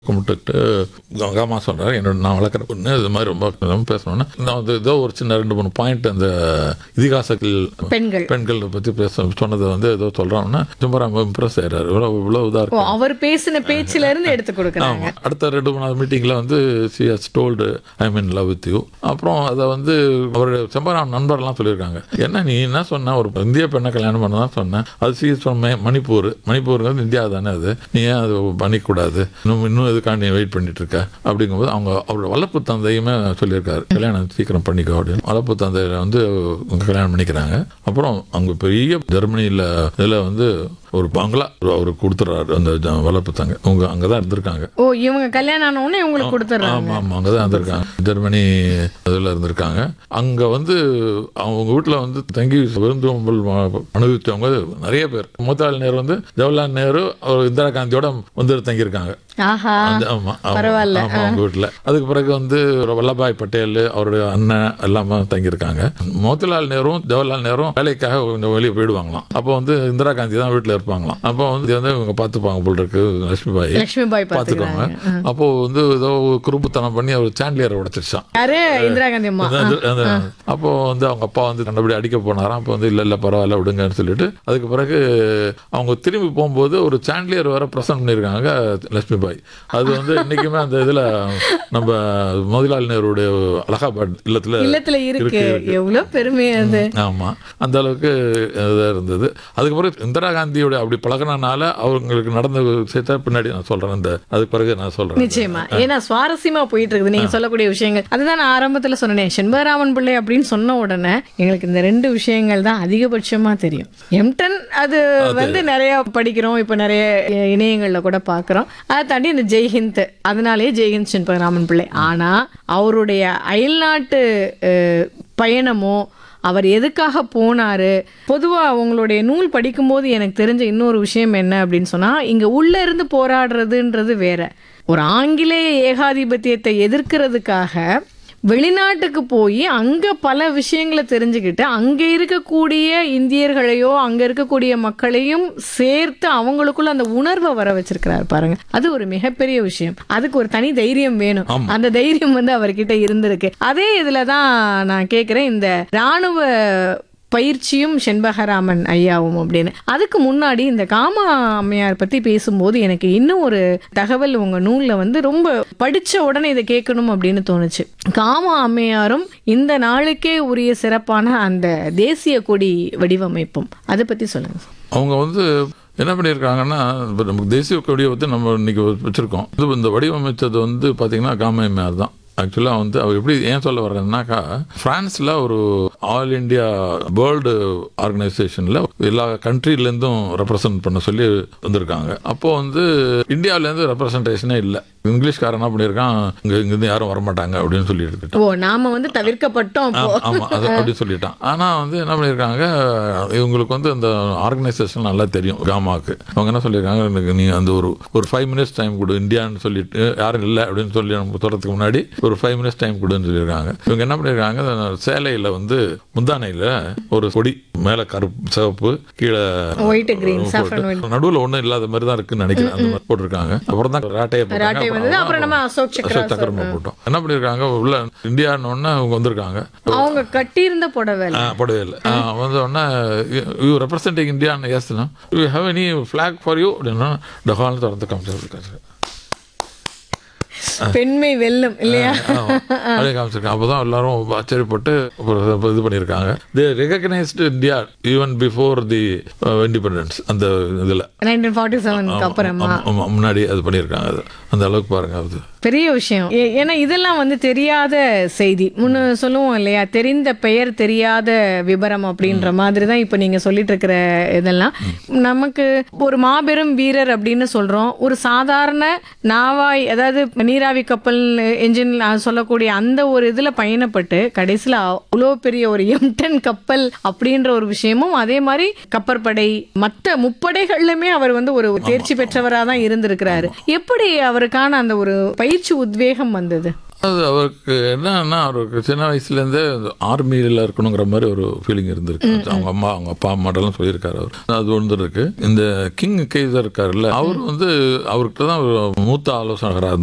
கும்பிட்டுட்டு கங்கம்மா சொல்கிறார் என்னோட நான் வளர்க்குற பொண்ணு இது மாதிரி ரொம்ப ரொம்ப பேசணும்னா நான் வந்து ஏதோ ஒரு சின்ன ரெண்டு மூணு பாயிண்ட் அந்த இதிகாசத்தில் பெண்கள் பெண்களை பற்றி பேச சொன்னதை வந்து ஏதோ சொல்கிறாங்கன்னா ரொம்ப ரொம்ப இம்ப்ரெஸ் ஆயிடுறாரு இவ்வளோ இவ்வளோ இதாக ஓ இருக்கு அவர் பேசின பேச்சுல இருந்து எடுத்து கொடுக்குறாங்க ஆமாம் அடுத்த ரெண்டு மூணாவது மீட்டிங்கில் வந்து she has told I mean love with you அப்புறம் அதை வந்து அவர் செம்பராம் நண்பர்லாம் சொல்லியிருக்காங்க என்ன நீ என்ன சொன்ன ஒரு இந்திய பெண்ணை கல்யாணம் பண்ண தான் சொன்னேன் அது சி சொன்ன மணிப்பூர் மணிப்பூருங்கிறது இந்தியா தானே அது நீ ஏன் அது பண்ணிக்கூடாது இன்னும் இன்னும் எதுக்காண்டி நீ வெயிட் பண்ணிட்டு இருக்க அப்படிங்கும்போது அவங்க அவரோட வளர்ப்பு தந்தையுமே சொல்லியிருக்காரு கல்யாணம் சீக்கிரம் பண்ணிக்கோ அப்படின்னு வளர்ப்பு தந்தையில வந்து இவங்க கல்யாணம் பண்ணிக்கிறாங்க அப்புறம் அங்கே பெரிய ஜெர்மனியில் இதில் வந்து ஒரு பங்களா அவருக்கு கொடுத்துட்றாரு அந்த ஜ- வளர்ப்பு தங்க அவங்க அங்கே தான் இருந்திருக்காங்க ஓ இவங்க கல்யாணம் ஆன உடனே உங்களுக்கு கொடுத்துட்றாங்க ஆமா ஆமா அங்கே தான் இருந்திருக்காங்க ஜெர்மனி இதில் இருந்திருக்காங்க அங்கே வந்து அவங்க வீட்டில் வந்து தங்கி விருந்தோம்பல் வ- அனுபவித்தவங்க நிறைய பேர் மோத்திலால் நேரு வந்து ஜவஹர்லால் நேரு அவர் இந்திரா காந்தியோட வந்து தங்கியிருக்காங்க ஆஹா அந்த ஆமா ஆமா, பரவாயில்ல. ஆமா அவங்க வீட்டில் அதுக்கு பிறகு வந்து வல்லபாய் பட்டேல் அவருடைய அண்ணன் எல்லாமே தங்கியிருக்காங்க மோத்திலால் நேரும் ஜவஹர்லால் நேரும் வேலைக்காக கொஞ்சம் வெளியே போயிடுவாங்களாம் அப்போ வந்து இந்திரா காந்தி தான் வீட்டில் இருப்பாங்களாம் அப்போ வந்து இது வந்து இவங்க பார்த்துப்பாங்க போல் இருக்கு லட்சுமிபாய் லட்சுமி பாய் பார்த்துக்கோங்க பாத்துக்கிறாங்க அப்போ வந்து ஏதோ குறும்புத்தனம் பண்ணி அவர் சாண்டிலியரை உடைச்சிருச்சான் யாரு இந்திரா காந்தி அம்மா அது- அது- அப்போ வந்து அவங்க அப்பா வந்து கண்டபடி அடிக்க போனாராம் அப்போ வந்து இல்லை இல்லை பரவாயில்ல விடுங்கன்னு சொல்லிட்டு அதுக்கு பிறகு அவங்க திரும்பி போகும்போது ஒரு சாண்டிலியர் வேற ப்ரெசென்ட் பண்ணியிருக்காங்க லட்சுமி பாய் அது வந்து இன்னைக்குமே அந்த இதில் நம்ம மோதிலால் நேருடைய அலகாபாத் இல்லத்தில் இல்லத்துல இருக்கு இருக்கு. எவ்வளவு பெருமை அது ஆமா அந்த அளவுக்கு இதாக இருந்தது அதுக்கு பிறகு இந்திரா காந்தியோட அப்படி பழகினால அவங்களுக்கு நடந்த விஷயத்த பின்னாடி நான் சொல்றேன் இந்த அதுக்கு பிறகு நான் சொல்றேன் நிச்சயமா ஏன்னா சுவாரஸ்யமா போயிட்டு இருக்குது நீங்க சொல்லக்கூடிய விஷயங்கள் அதுதான் நான் ஆரம்பத்துல சொன்னேன் செண்பகராமன் பிள்ளை அப்படின்னு சொன்ன உடனே எங்களுக்கு இந்த ரெண்டு விஷயங்கள் தான் அதிகபட்சமா தெரியும் எம்டன் அது வந்து நிறைய படிக்கிறோம் இப்ப நிறைய இ- இணையங்கள்ல கூட பாக்குறோம் அதை தாண்டி இந்த ஜெய்ஹிந்த் அதனாலேயே ஜெய்ஹிந்த் செண்பகராமன் பிள்ளை ஆனா அவருடைய அயல்நாட்டு அஹ், பயணமோ அவர் எதுக்காக போனாரு பொதுவா அவங்களுடைய நூல் படிக்கும்போது எனக்கு தெரிஞ்ச இன்னொரு விஷயம் என்ன அப்படின்னு சொன்னா இங்க உள்ள இருந்து போராடுறதுன்றது வேற ஒரு ஆங்கிலேய ஏகாதிபத்தியத்தை எதிர்க்கிறதுக்காக வெளிநாட்டுக்கு போய் அங்க பல விஷயங்களை தெரிஞ்சுக்கிட்டு அங்க இருக்கக்கூடிய இந்தியர்களையோ அங்க இருக்கக்கூடிய மக்களையும் சேர்த்து அவங்களுக்குள்ள அந்த உணர்வை வர வச்சிருக்கிறாரு பாருங்க அது ஒரு மிகப்பெரிய விஷயம் அதுக்கு ஒரு தனி தைரியம் வேணும் அந்த தைரியம் வந்து அவர்கிட்ட இருந்திருக்கு அதே இதுல தான் நான் கேக்குறேன் இந்த ராணுவ பயிற்சியும் செண்பகராமன் ஐயாவும் அப்படின்னு அதுக்கு முன்னாடி இந்த காமா அம்மையார் பத்தி பேசும்போது எனக்கு இன்னும் ஒரு தகவல் உங்க நூல்ல வந்து ரொம்ப படிச்ச உடனே இதை கேட்கணும் அப்படின்னு தோணுச்சு காமா அம்மையாரும் இந்த நாளுக்கே உரிய சிறப்பான அந்த தேசிய கொடி வடிவமைப்பும் அதை பத்தி சொல்லுங்க அவங்க வந்து என்ன பண்ணியிருக்காங்கன்னா இப்போ நமக்கு தேசிய கொடியை வந்து நம்ம இன்னைக்கு வச்சுருக்கோம் இது இந்த வடிவமைச்சது வந்து பார்த்தீங்கன்னா காமையம்மையார் தான் ஆக்சுவலாக வந்து அவர் எப்படி ஏன் சொல்ல வர்றேன்னாக்கா ஃப்ரான்ஸில் ஒரு ஆல் இந்தியா வேர்ல்டு ஆர்கனைசேஷனில் எல்லா கண்ட்ரிலேருந்தும் ரெப்ரசன்ட் பண்ண சொல்லி வந்திருக்காங்க அப்போது வந்து இந்தியாவிலேருந்து ரெப்ரசன்டேஷனே இல்லை இங்கிலீஷ்காரன் என்ன பண்ணியிருக்கான் இங்கே இங்கேருந்து யாரும் வரமாட்டாங்க அப்படின்னு சொல்லிட்டு இருக்கான். ஓ நாம வந்து தவிர்க்கப்பட்டோம் அப்போ. ஆமா, ஆமா அது அப்படி சொல்லிட்டான் ஆனா வந்து என்ன பண்ணியிருக்காங்க இவங்களுக்கு வந்து அந்த ஆர்கனைசேஷன் நல்லா தெரியும் காமாக்கு அவங்க என்ன சொல்லியிருக்காங்க எனக்கு நீ அந்த ஒரு ஒரு ஃபைவ் மினிட்ஸ் டைம் கொடு இந்தியான்னு சொல்லிட்டு யாரும் இல்லை அப்படின்னு சொல்லி நம்ம சொல்றதுக்கு முன்னாடி ஒரு ஃபைவ் மினிட்ஸ் டைம் கொடுன்னு சொல்லியிருக்காங்க இவங்க என்ன பண்ணியிருக்காங்க சேலையில வந்து முந்தானையில ஒரு கொடி மேல கருப்பு சிவப்பு கீழே White, green, saffron white. நடுவுல ஒண்ணும் இல்லாத மாதிரி தான் இருக்குன்னு நினைக்கிறேன் அந்த மாதிரி போட்டிருக்காங்க அப்புறம் தான் ராட்டையை போட்டாங்க. ராட்டை வந்தது அப்புறம் நம்ம அசோக் அசோக் சக்கரா சக்கரமா போட்டோம் என்ன பண்ணியிருக்காங்க உள்ள இந்தியான்னு ஒன்று அவங்க வந்திருக்காங்க அவங்க கட்டியிருந்த புடவை ஆ, படவே இல்லை ஆ, வந்த உடனே யூ ரெப்ரசன்டிங் இந்தியான்னு ஏசுனா you have any flag for you அப்படின்னா டஹால்னு திறந்து காமிச்சிருக்காரு பெண்மை வெல்லும் இல்லையா அப்படியே காமிச்சிருக்காங்க அப்போதான் எல்லாரும் ஆச்சரியப்பட்டு ஒரு இது பண்ணியிருக்காங்க they recognised India even before the independence அந்த இதில் நைன்டீன் ஃபார்ட்டி செவனுக்கு அப்புறமா முன்னாடி அது பண்ணியிருக்காங்க அது அந்த அளவுக்கு பாருங்க அது பெரிய விஷயம் ஏ- ஏன்னா இதெல்லாம் வந்து தெரியாத செய்தி முன்ன சொல்லுவோம் இல்லையா தெரிந்த பெயர் தெரியாத விபரம் அப்படின்ற மாதிரி தான் இப்போ நீங்க சொல்லிட்டு இருக்கிற இதெல்லாம் நமக்கு ஒரு மாபெரும் வீரர் அப்படின்னு சொல்றோம் ஒரு சாதாரண நாவாய் அதாவது நீராவி கப்பல் என்ஜின் சொல்லக்கூடிய அந்த ஒரு இதுல பயணப்பட்டு கடைசியில் அவ்வளோ பெரிய ஒரு எம்டன் கப்பல் அப்படின்ற ஒரு விஷயமும் அதே மாதிரி கப்பற்படை மற்ற முப்படைகள்லுமே அவர் வந்து ஒரு தேர்ச்சி பெற்றவராக தான் இருந்திருக்கிறாரு எப்படி அவருக்கான அந்த ஒரு பயிற்சி உத்வேகம் வந்தது அது அவருக்கு என்னன்னா அவருக்கு சின்ன வயசுலேருந்தே ஆர்மியில் இருக்கணுங்கிற மாதிரி ஒரு ஃபீலிங் இருந்திருக்கு அவங்க அம்மா அவங்க அப்பா அம்மாட்டெல்லாம் சொல்லியிருக்காரு அவர் அது ஒன்று இருக்கு இந்த கிங் கேசர் இருக்காருல்ல அவர் வந்து அவர்கிட்ட தான் ஒரு மூத்த ஆலோசகராக